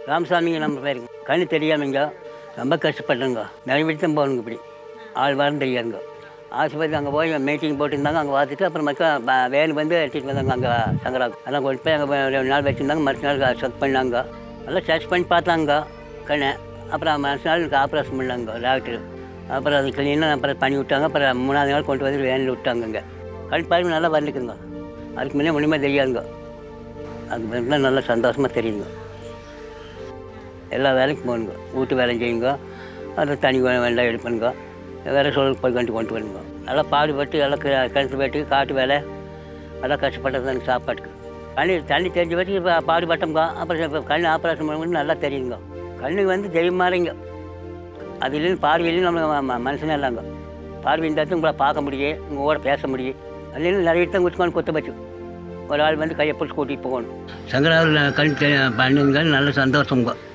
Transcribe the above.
ராமசாமிங்க நம்ம பேருங்க கண்ணு தெரியாமங்க ரொம்ப கஷ்டப்பட்டேங்க நிறைய தான் போகணுங்க இப்படி ஆள் வாரம் தெரியாதுங்க ஆஸ்பத்திரி அங்கே போய் மீட்டிங் போட்டிருந்தாங்க அங்கே பார்த்துட்டு அப்புறம் மக்கள் வேலு வந்து எடுத்துகிட்டு வந்தாங்க அங்கே சங்கராக்கு அதெல்லாம் கொண்டு போய் அங்கே ரெண்டு நாள் வச்சுருந்தாங்க மறுநாள் நாள் செக் பண்ணாங்க நல்லா டெஸ்ட் பண்ணி பார்த்தாங்க கண்ணை அப்புறம் மறுநாள் நாள் எனக்கு ஆப்ரேஷன் பண்ணாங்க டாக்டர் அப்புறம் அது கிளீனாக அப்புறம் பண்ணி விட்டாங்க அப்புறம் மூணாவது நாள் கொண்டு வந்து வேனில் விட்டாங்க இங்கே கண் பார்வை நல்லா வந்துக்குங்க அதுக்கு முன்னே ஒன்றுமே தெரியாதுங்க அது பிறகு தான் நல்லா சந்தோஷமாக தெரியுங்க எல்லா வேலைக்கும் போகணுங்க வீட்டு வேலை செய்யுங்க அது தனி வே- வெள்ளம் எடுப்பணுங்க வேறு சொல்லுக்கு போய் கொண்டு கொண்டு வரணுங்க நல்லா பாடுபட்டு எல்லாம் க- கிணத்து வெட்டி காட்டு வேலை எல்லாம் கஷ்டப்பட்டது எனக்கு சாப்பாட்டுக்கு தண்ணி தண்ணி தெரிஞ்ச வரைக்கும் இப்போ பாடுபட்டோங்க அப்புறம் இப்போ கண் ஆப்ரேஷன் பண்ணும்போது நல்லா தெரியுங்க கண்ணுக்கு வந்து தெய்வம் மாறிங்க அது இல்லைன்னு பார்வையிலையும் நம்ம ம- மனுஷனே இல்லைங்க பார்வை இருந்தால் தான் உங்களை பார்க்க முடியும் உங்கள் கூட பேச முடியும் அதுலேயும் நிறைய தான் குத்துக்கான குத்த வச்சு ஒரு ஆள் வந்து கையை பிடிச்சி கூட்டிகிட்டு போகணும் சங்கராவில் கண் பண்ணுங்க நல்ல சந்தோஷங்க